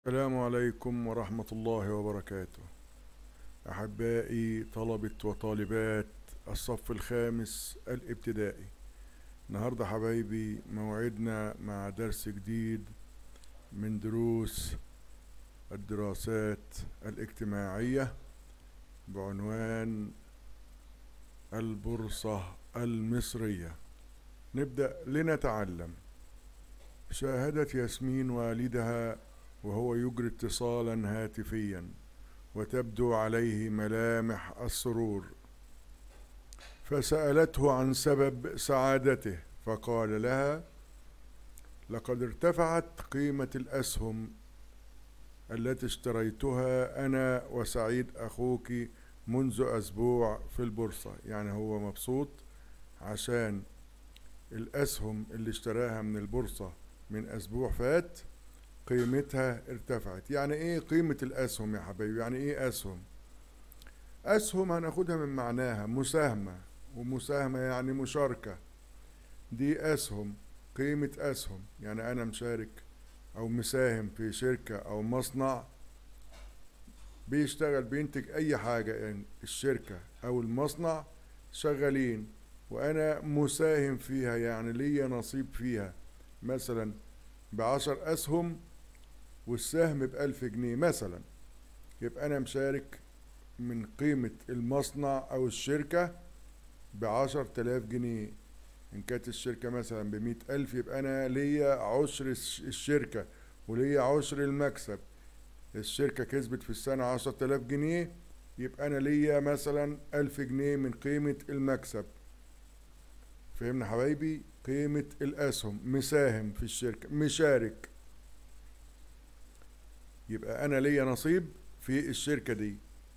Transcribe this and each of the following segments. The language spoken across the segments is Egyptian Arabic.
السلام عليكم ورحمة الله وبركاته أحبائي طلبة وطالبات الصف الخامس الابتدائي النهاردة حبايبي موعدنا مع درس جديد من دروس الدراسات الاجتماعية بعنوان البورصة المصرية نبدأ لنتعلم شاهدت ياسمين والدها وهو يجري اتصالا هاتفيا وتبدو عليه ملامح السرور فسالته عن سبب سعادته فقال لها لقد ارتفعت قيمه الاسهم التي اشتريتها انا وسعيد اخوك منذ اسبوع في البورصه يعني هو مبسوط عشان الاسهم اللي اشتراها من البورصه من اسبوع فات قيمتها ارتفعت يعني ايه قيمة الاسهم يا حبايبي يعني ايه اسهم اسهم هناخدها من معناها مساهمة ومساهمة يعني مشاركة دي اسهم قيمة اسهم يعني انا مشارك او مساهم في شركة او مصنع بيشتغل بينتج اي حاجة يعني الشركة او المصنع شغالين وانا مساهم فيها يعني ليا نصيب فيها مثلا بعشر اسهم والسهم بألف جنيه مثلا يبقى أنا مشارك من قيمة المصنع أو الشركة بعشر تلاف جنيه إن كانت الشركة مثلا بمية ألف يبقى أنا ليا عشر الشركة وليا عشر المكسب الشركة كسبت في السنة عشر تلاف جنيه يبقى أنا ليا مثلا ألف جنيه من قيمة المكسب فهمنا حبايبي قيمة الأسهم مساهم في الشركة مشارك يبقى انا ليا نصيب في الشركة دي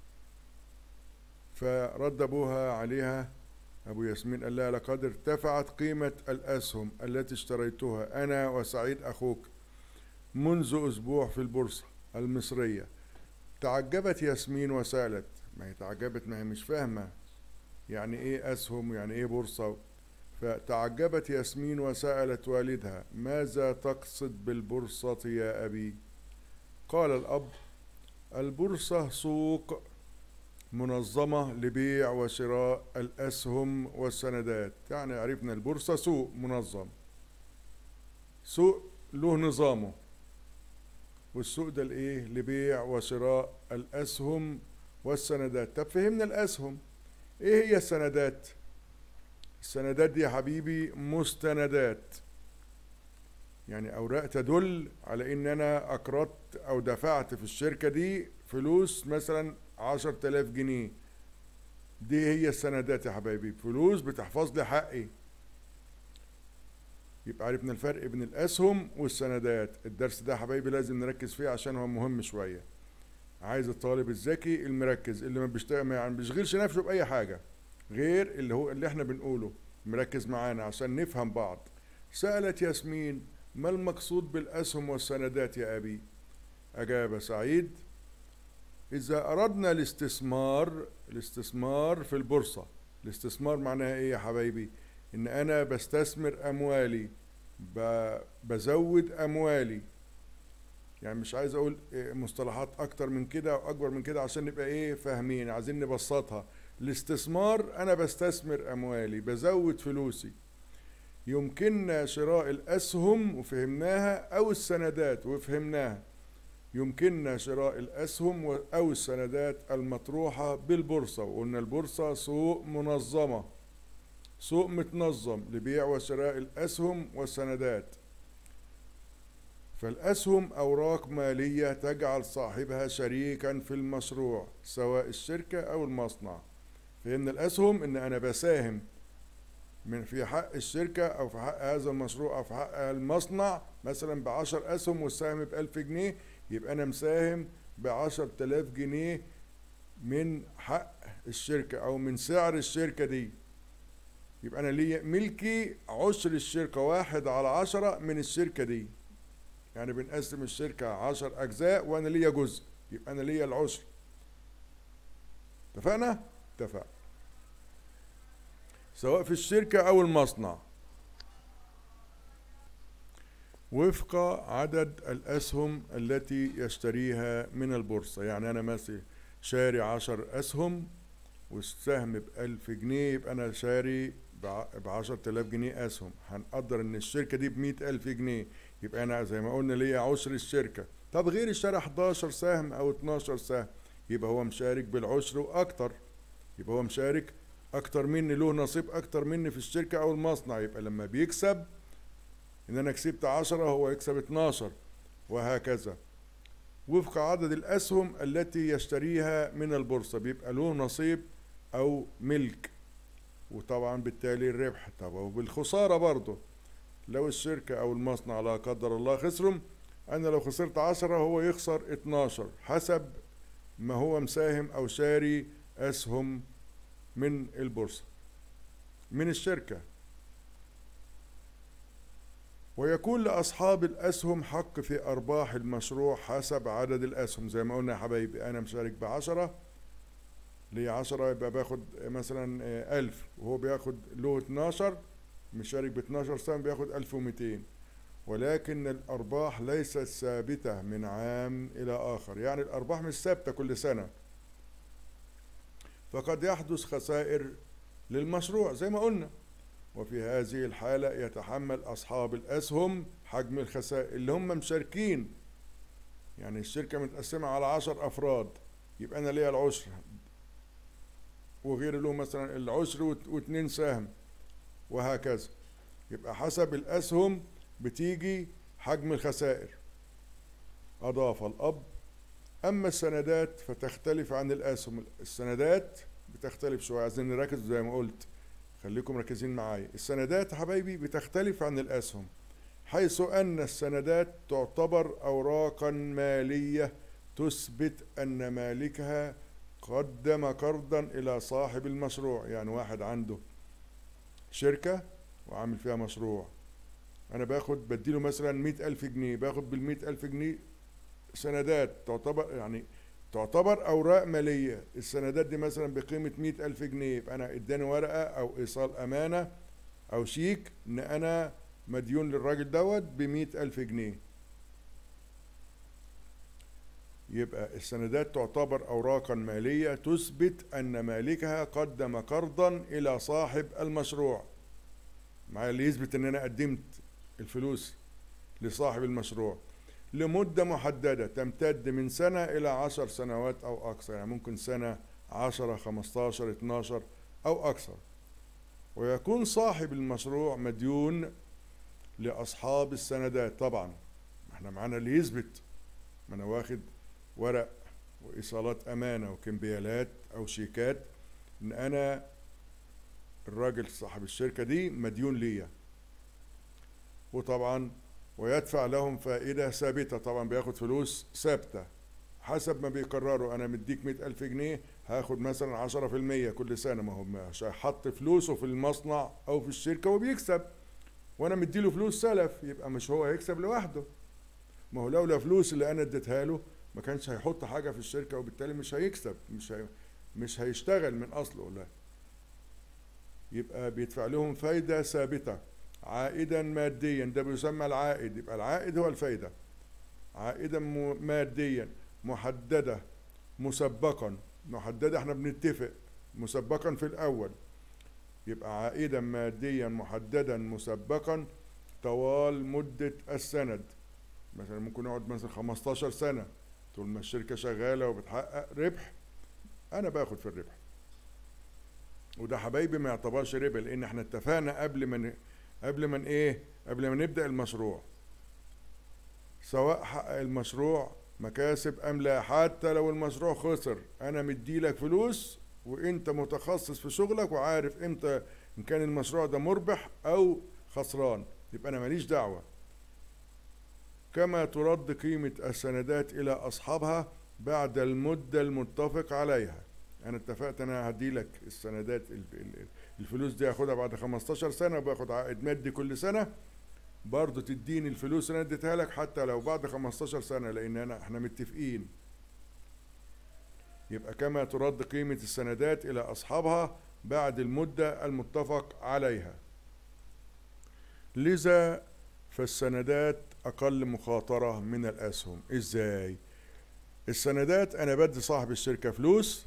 فرد ابوها عليها ابو ياسمين قال لها لقد ارتفعت قيمة الاسهم التي اشتريتها انا وسعيد اخوك منذ اسبوع في البورصة المصرية تعجبت ياسمين وسألت ما هي تعجبت ما هي مش فاهمة يعني ايه اسهم يعني ايه بورصة فتعجبت ياسمين وسألت والدها ماذا تقصد بالبورصة يا أبي قال الأب البورصة سوق منظمة لبيع وشراء الأسهم والسندات يعني عرفنا البورصة سوق منظم سوق له نظامه والسوق ده الايه لبيع وشراء الأسهم والسندات طب فهمنا الأسهم ايه هي السندات السندات دي يا حبيبي مستندات يعني اوراق تدل على ان انا اقرضت او دفعت في الشركه دي فلوس مثلا عشر تلاف جنيه دي هي السندات يا حبايبي فلوس بتحفظ لي حقي يبقى عرفنا الفرق بين الاسهم والسندات الدرس ده يا حبايبي لازم نركز فيه عشان هو مهم شويه عايز الطالب الذكي المركز اللي ما بيشتغل ما يعني بيشغلش نفسه باي حاجه غير اللي هو اللي احنا بنقوله مركز معانا عشان نفهم بعض سالت ياسمين ما المقصود بالأسهم والسندات يا أبي؟ أجاب سعيد إذا أردنا الاستثمار الاستثمار في البورصة الاستثمار معناها إيه يا حبايبي؟ إن أنا بستثمر أموالي بزود أموالي يعني مش عايز أقول مصطلحات أكتر من كده أو أكبر من كده عشان نبقى إيه فاهمين عايزين نبسطها الاستثمار أنا بستثمر أموالي بزود فلوسي يمكننا شراء الأسهم وفهمناها أو السندات وفهمناها يمكننا شراء الأسهم أو السندات المطروحة بالبورصة وقلنا البورصة سوق منظمة سوق متنظم لبيع وشراء الأسهم والسندات فالأسهم أوراق مالية تجعل صاحبها شريكا في المشروع سواء الشركة أو المصنع فإن الأسهم إن أنا بساهم من في حق الشركة أو في حق هذا المشروع أو في حق المصنع مثلا بعشر أسهم والسهم بألف جنيه يبقى أنا مساهم بعشر تلاف جنيه من حق الشركة أو من سعر الشركة دي يبقى أنا ليا ملكي عشر الشركة واحد على عشرة من الشركة دي يعني بنقسم الشركة عشر أجزاء وأنا ليا جزء يبقى أنا ليا العشر اتفقنا؟ اتفقنا سواء في الشركة أو المصنع وفق عدد الأسهم التي يشتريها من البورصة يعني أنا مثلا شاري عشر أسهم والسهم بألف جنيه يبقى أنا شاري بعشر تلاف جنيه أسهم هنقدر إن الشركة دي بمئة ألف جنيه يبقى أنا زي ما قلنا ليا عشر الشركة طب غيري اشترى 11 سهم أو 12 سهم يبقى هو مشارك بالعشر وأكتر يبقى هو مشارك أكتر مني له نصيب أكتر مني في الشركة أو المصنع يبقى لما بيكسب إن أنا كسبت 10 هو يكسب 12 وهكذا وفق عدد الأسهم التي يشتريها من البورصة بيبقى له نصيب أو ملك وطبعا بالتالي الربح طبعا وبالخسارة برضه لو الشركة أو المصنع لا قدر الله خسرهم أنا لو خسرت عشرة هو يخسر اتناشر حسب ما هو مساهم أو شاري أسهم من البورصة من الشركة ويكون لأصحاب الأسهم حق في أرباح المشروع حسب عدد الأسهم زي ما قلنا يا حبايبي أنا مشارك بعشرة ليه عشرة يبقى باخد مثلا ألف وهو بياخد له اتناشر مشارك باتناشر سهم بياخد ألف ومتين ولكن الأرباح ليست ثابتة من عام إلى آخر يعني الأرباح مش ثابتة كل سنة فقد يحدث خسائر للمشروع زي ما قلنا وفي هذه الحالة يتحمل أصحاب الأسهم حجم الخسائر اللي هم مشاركين يعني الشركة متقسمة على عشر أفراد يبقى أنا ليا العشر وغير له مثلا العشر واتنين سهم وهكذا يبقى حسب الأسهم بتيجي حجم الخسائر أضاف الأب أما السندات فتختلف عن الأسهم السندات بتختلف شوية عايزين نركز زي ما قلت خليكم مركزين معايا السندات حبايبي بتختلف عن الأسهم حيث أن السندات تعتبر أوراقا مالية تثبت أن مالكها قدم قرضا إلى صاحب المشروع يعني واحد عنده شركة وعامل فيها مشروع أنا باخد بديله مثلا مئة ألف جنيه باخد بالمئة ألف جنيه سندات تعتبر يعني تعتبر أوراق مالية السندات دي مثلا بقيمة مئة ألف جنيه يبقى أنا إداني ورقة أو إيصال أمانة أو شيك إن أنا مديون للراجل دوت بمئة ألف جنيه يبقى السندات تعتبر أوراقا مالية تثبت أن مالكها قدم قرضا إلى صاحب المشروع معايا اللي يثبت أن أنا قدمت الفلوس لصاحب المشروع لمدة محددة تمتد من سنة إلى عشر سنوات أو أكثر يعني ممكن سنة عشرة خمستاشر اتناشر أو أكثر ويكون صاحب المشروع مديون لأصحاب السندات طبعا احنا معانا اللي يثبت ما أنا واخد ورق وإيصالات أمانة وكمبيالات أو شيكات إن أنا الراجل صاحب الشركة دي مديون ليا وطبعا ويدفع لهم فائدة ثابتة طبعا بياخد فلوس ثابتة حسب ما بيقرروا أنا مديك مئة ألف جنيه هاخد مثلا عشرة في المية كل سنة ما هو مش هيحط فلوسه في المصنع أو في الشركة وبيكسب وأنا مديله فلوس سلف يبقى مش هو هيكسب لوحده ما هو لولا فلوس اللي أنا اديتها له ما كانش هيحط حاجة في الشركة وبالتالي مش هيكسب مش هي مش هيشتغل من أصله لا يبقى بيدفع لهم فايدة ثابتة عائدا ماديا ده بيسمى العائد يبقى العائد هو الفايدة عائدا ماديا محددة مسبقا محددة احنا بنتفق مسبقا في الأول يبقى عائدا ماديا محددا مسبقا طوال مدة السند مثلا ممكن يقعد مثلا 15 سنة طول ما الشركة شغالة وبتحقق ربح أنا باخد في الربح وده حبايبي ما يعتبرش ربا لأن احنا اتفقنا قبل ما قبل ما ايه قبل ما نبدأ المشروع سواء حقق المشروع مكاسب أم لا حتى لو المشروع خسر أنا مديلك فلوس وأنت متخصص في شغلك وعارف إمتى إن كان المشروع ده مربح أو خسران يبقى أنا ماليش دعوة كما ترد قيمة السندات إلى أصحابها بعد المدة المتفق عليها أنا اتفقت أنا هديلك السندات الفلوس دي هاخدها بعد 15 سنة وباخد عائد مادي كل سنة برضه تديني الفلوس اللي انا اديتها لك حتى لو بعد 15 سنة لأن أنا احنا متفقين يبقى كما ترد قيمة السندات إلى أصحابها بعد المدة المتفق عليها لذا فالسندات أقل مخاطرة من الأسهم إزاي؟ السندات أنا بدي صاحب الشركة فلوس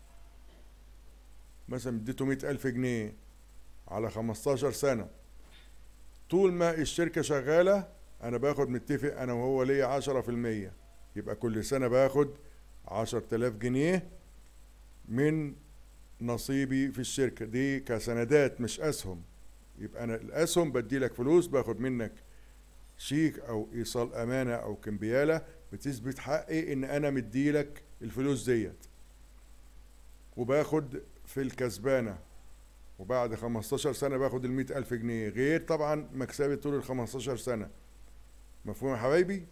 مثلا اديته مئة ألف جنيه على خمستاشر سنة طول ما الشركة شغالة أنا باخد متفق أنا وهو ليا عشرة في المية يبقى كل سنة باخد عشر تلاف جنيه من نصيبي في الشركة دي كسندات مش أسهم يبقى أنا الأسهم بدي لك فلوس باخد منك شيك أو إيصال أمانة أو كمبيالة بتثبت حقي إن أنا مديلك الفلوس ديت وباخد في الكسبانة وبعد 15 سنة باخد المئة ألف جنيه غير طبعا مكسبي طول ال 15 سنة مفهوم يا حبايبي؟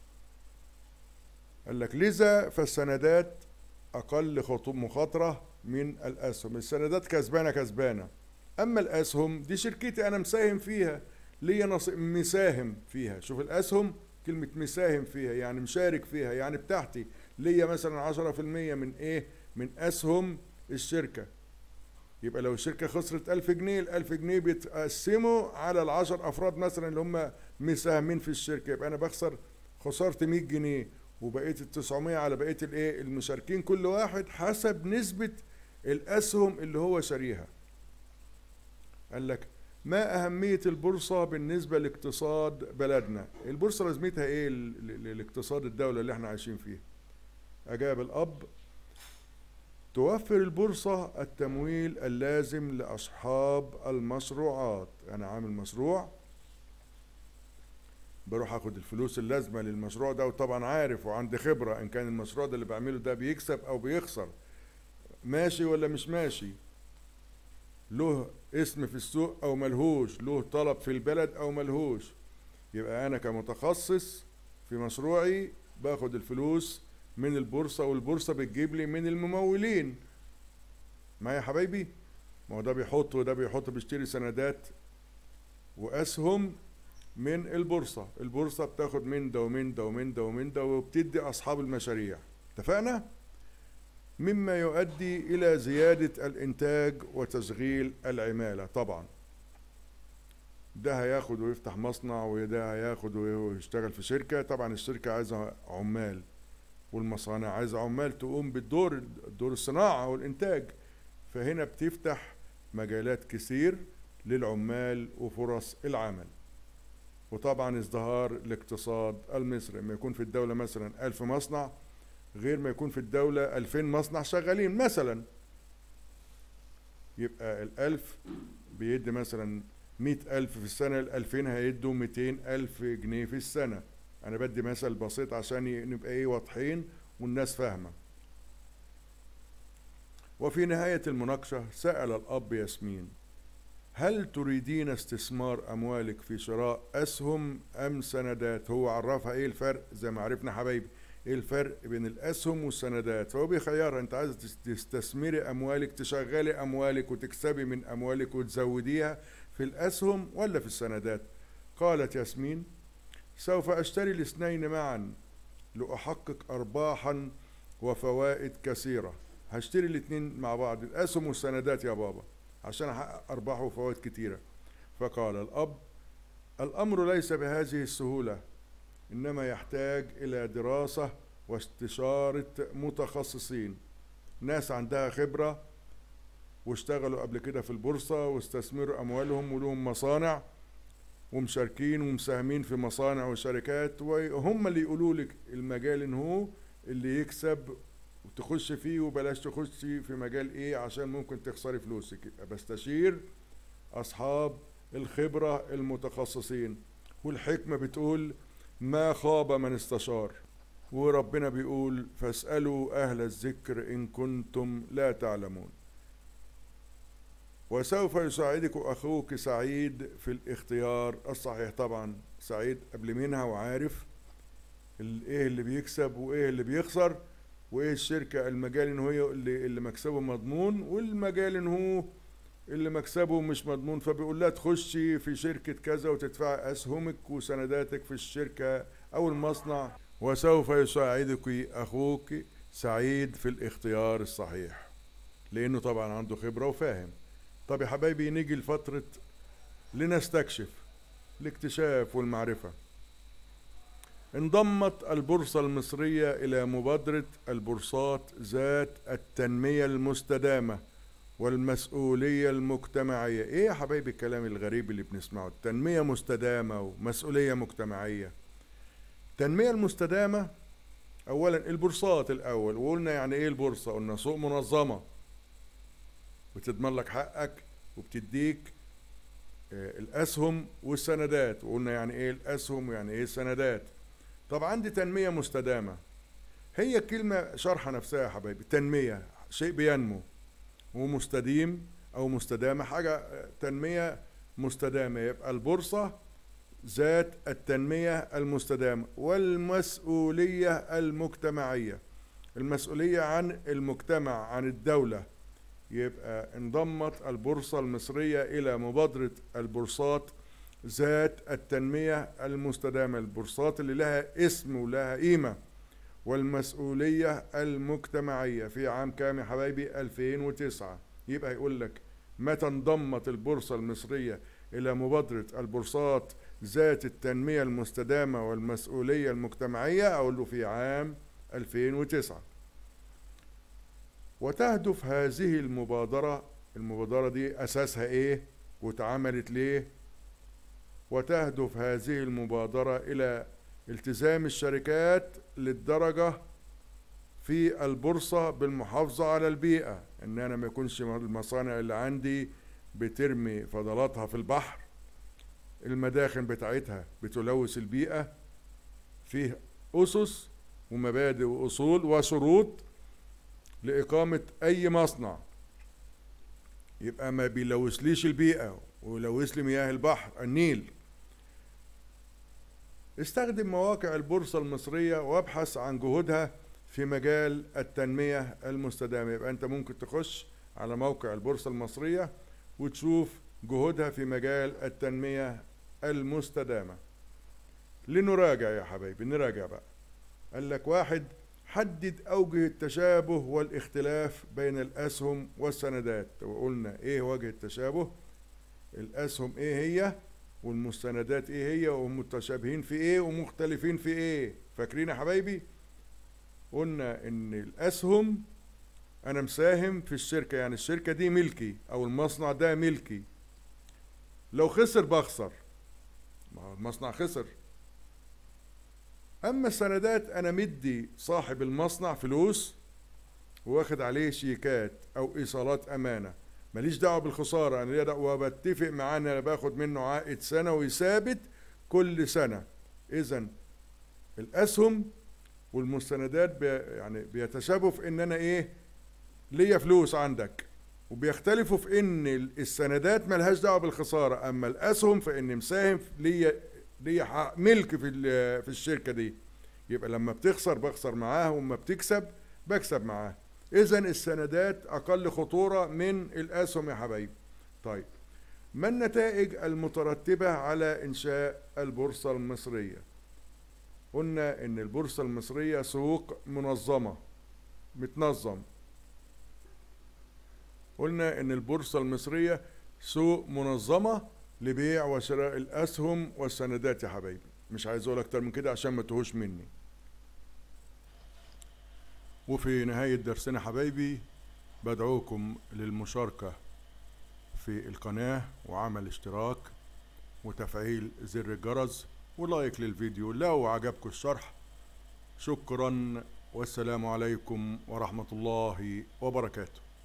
قال لك لذا فالسندات أقل مخاطرة من الأسهم السندات كسبانة كسبانة أما الأسهم دي شركتي أنا مساهم فيها ليا نصيب مساهم فيها شوف الأسهم كلمة مساهم فيها يعني مشارك فيها يعني بتاعتي ليا مثلا عشرة في المية من إيه من أسهم الشركة يبقى لو الشركة خسرت ألف جنيه الألف جنيه بيتقسموا على العشر أفراد مثلا اللي هم مساهمين في الشركة يبقى أنا بخسر خسرت 100 جنيه وبقيت ال 900 على بقية الإيه المشاركين كل واحد حسب نسبة الأسهم اللي هو شاريها قال لك ما أهمية البورصة بالنسبة لاقتصاد بلدنا البورصة لازمتها إيه لاقتصاد الدولة اللي احنا عايشين فيها أجاب الأب توفر البورصة التمويل اللازم لأصحاب المشروعات أنا عامل مشروع بروح اخد الفلوس اللازمة للمشروع ده وطبعا عارف وعندي خبرة ان كان المشروع ده اللي بعمله ده بيكسب او بيخسر ماشي ولا مش ماشي له اسم في السوق او ملهوش له طلب في البلد او ملهوش يبقى انا كمتخصص في مشروعي باخد الفلوس من البورصة والبورصة بتجيب لي من الممولين معايا يا حبايبي ما هو ده بيحط وده بيحط بيشتري سندات واسهم من البورصة البورصة بتاخد من ده ومن ده ومن ده ومن ده وبتدي أصحاب المشاريع اتفقنا؟ مما يؤدي إلى زيادة الإنتاج وتشغيل العمالة طبعا ده هياخد ويفتح مصنع وده هياخد ويشتغل في شركة طبعا الشركة عايزة عمال والمصانع عايزة عمال تقوم بالدور دور الصناعة والإنتاج فهنا بتفتح مجالات كثير للعمال وفرص العمل وطبعا ازدهار الاقتصاد المصري لما يكون في الدولة مثلا ألف مصنع غير ما يكون في الدولة ألفين مصنع شغالين مثلا يبقى الألف بيدي مثلا مئة ألف في السنة الألفين هيدوا ميتين ألف جنيه في السنة أنا بدي مثل بسيط عشان نبقى إيه واضحين والناس فاهمة وفي نهاية المناقشة سأل الأب ياسمين هل تريدين استثمار أموالك في شراء أسهم أم سندات هو عرفها إيه الفرق زي ما عرفنا حبايبي إيه الفرق بين الأسهم والسندات فهو بيخيرها أنت عايز تستثمري أموالك تشغلي أموالك وتكسبي من أموالك وتزوديها في الأسهم ولا في السندات قالت ياسمين سوف أشتري الاثنين معا لأحقق أرباحا وفوائد كثيرة هشتري الاثنين مع بعض الأسهم والسندات يا بابا عشان أحقق أرباح وفوائد كتيرة فقال الأب الأمر ليس بهذه السهولة إنما يحتاج إلى دراسة واستشارة متخصصين ناس عندها خبرة واشتغلوا قبل كده في البورصة واستثمروا أموالهم ولهم مصانع ومشاركين ومساهمين في مصانع وشركات وهم اللي يقولوا لك المجال إن هو اللي يكسب وتخش فيه وبلاش تخشي في مجال ايه عشان ممكن تخسري فلوسك يبقى بستشير اصحاب الخبرة المتخصصين والحكمة بتقول ما خاب من استشار وربنا بيقول فاسألوا أهل الذكر إن كنتم لا تعلمون وسوف يساعدك أخوك سعيد في الاختيار الصحيح طبعا سعيد قبل منها وعارف ايه اللي بيكسب وايه اللي بيخسر وايه الشركة المجال ان هو اللي, اللي مكسبه مضمون والمجال ان هو اللي مكسبه مش مضمون فبيقول لها تخشي في شركة كذا وتدفعي أسهمك وسنداتك في الشركة أو المصنع وسوف يساعدك أخوك سعيد في الاختيار الصحيح لأنه طبعا عنده خبرة وفاهم طب يا حبايبي نيجي لفترة لنستكشف الاكتشاف والمعرفة انضمت البورصة المصرية إلى مبادرة البورصات ذات التنمية المستدامة والمسؤولية المجتمعية إيه يا حبايبي الكلام الغريب اللي بنسمعه تنمية مستدامة ومسؤولية مجتمعية التنمية المستدامة أولا البورصات الأول وقلنا يعني إيه البورصة قلنا سوق منظمة بتضمن لك حقك وبتديك آه، الأسهم والسندات وقلنا يعني إيه الأسهم ويعني إيه السندات طب عندي تنمية مستدامة هي كلمة شرحة نفسها يا حبايبي تنمية شيء بينمو ومستديم أو مستدامة حاجة تنمية مستدامة يبقى البورصة ذات التنمية المستدامة والمسؤولية المجتمعية المسؤولية عن المجتمع عن الدولة يبقى انضمت البورصة المصرية إلى مبادرة البورصات ذات التنمية المستدامة البورصات اللي لها اسم ولها قيمة والمسؤولية المجتمعية في عام كام يا حبايبي 2009 يبقى يقول لك متى انضمت البورصة المصرية إلى مبادرة البورصات ذات التنمية المستدامة والمسؤولية المجتمعية أقول له في عام 2009 وتهدف هذه المبادرة المبادرة دي أساسها إيه واتعملت ليه وتهدف هذه المبادرة إلى التزام الشركات للدرجة في البورصة بالمحافظة على البيئة إن أنا ما يكونش المصانع اللي عندي بترمي فضلاتها في البحر المداخن بتاعتها بتلوث البيئة فيه أسس ومبادئ وأصول وشروط لإقامة أي مصنع يبقى ما بيلوثليش البيئة ويلوث لي مياه البحر النيل استخدم مواقع البورصة المصرية وابحث عن جهودها في مجال التنمية المستدامة يبقى أنت ممكن تخش على موقع البورصة المصرية وتشوف جهودها في مجال التنمية المستدامة لنراجع يا حبايبي نراجع بقى قال لك واحد حدد أوجه التشابه والاختلاف بين الأسهم والسندات وقلنا إيه وجه التشابه الأسهم إيه هي والمستندات إيه هي ومتشابهين في إيه ومختلفين في إيه فاكرين يا حبايبي قلنا إن الأسهم أنا مساهم في الشركة يعني الشركة دي ملكي أو المصنع ده ملكي لو خسر بخسر ما هو المصنع خسر اما السندات انا مدي صاحب المصنع فلوس واخد عليه شيكات او ايصالات امانه ماليش دعوه بالخساره انا ليا دعوه وبتفق معاه ان انا باخد منه عائد سنوي ثابت كل سنه اذا الاسهم والمستندات بي يعني بيتشابهوا في ان انا ايه ليا فلوس عندك وبيختلفوا في ان السندات ملهاش دعوه بالخساره اما الاسهم فاني مساهم ليا ليا حق ملك في في الشركه دي يبقى لما بتخسر بخسر معاه وما بتكسب بكسب معاه اذا السندات اقل خطوره من الاسهم يا حبايبي طيب ما النتائج المترتبه على انشاء البورصه المصريه قلنا ان البورصه المصريه سوق منظمه متنظم قلنا ان البورصة المصرية سوق منظمة لبيع وشراء الاسهم والسندات يا حبايبي مش عايز اقول اكتر من كده عشان ما تهوش مني وفي نهاية درسنا حبايبي بدعوكم للمشاركة في القناة وعمل اشتراك وتفعيل زر الجرس ولايك للفيديو لو عجبكم الشرح شكرا والسلام عليكم ورحمة الله وبركاته